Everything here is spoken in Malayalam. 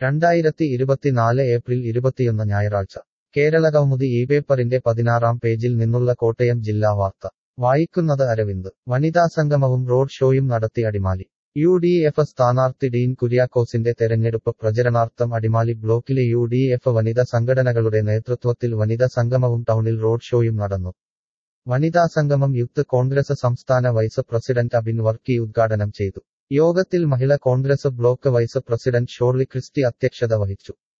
രണ്ടായിരത്തി ഇരുപത്തിനാല് ഏപ്രിൽ ഇരുപത്തിയൊന്ന് ഞായറാഴ്ച കേരള കൗമുദി ഈ പേപ്പറിന്റെ പതിനാറാം പേജിൽ നിന്നുള്ള കോട്ടയം ജില്ലാ വാർത്ത വായിക്കുന്നത് അരവിന്ദ് വനിതാ സംഗമവും റോഡ് ഷോയും നടത്തി അടിമാലി യു ഡി എഫ് സ്ഥാനാർത്ഥി ഡീൻ കുര്യാക്കോസിന്റെ തെരഞ്ഞെടുപ്പ് പ്രചരണാർത്ഥം അടിമാലി ബ്ലോക്കിലെ യു ഡി എഫ് വനിതാ സംഘടനകളുടെ നേതൃത്വത്തിൽ വനിതാ സംഗമവും ടൗണിൽ റോഡ് ഷോയും നടന്നു വനിതാ സംഗമം യൂത്ത് കോൺഗ്രസ് സംസ്ഥാന വൈസ് പ്രസിഡന്റ് അബിൻ വർക്കി ഉദ്ഘാടനം ചെയ്തു യോഗത്തിൽ Mahila Congress block vice president Shirley Christy അധ്യക്ഷത വഹിച്ചു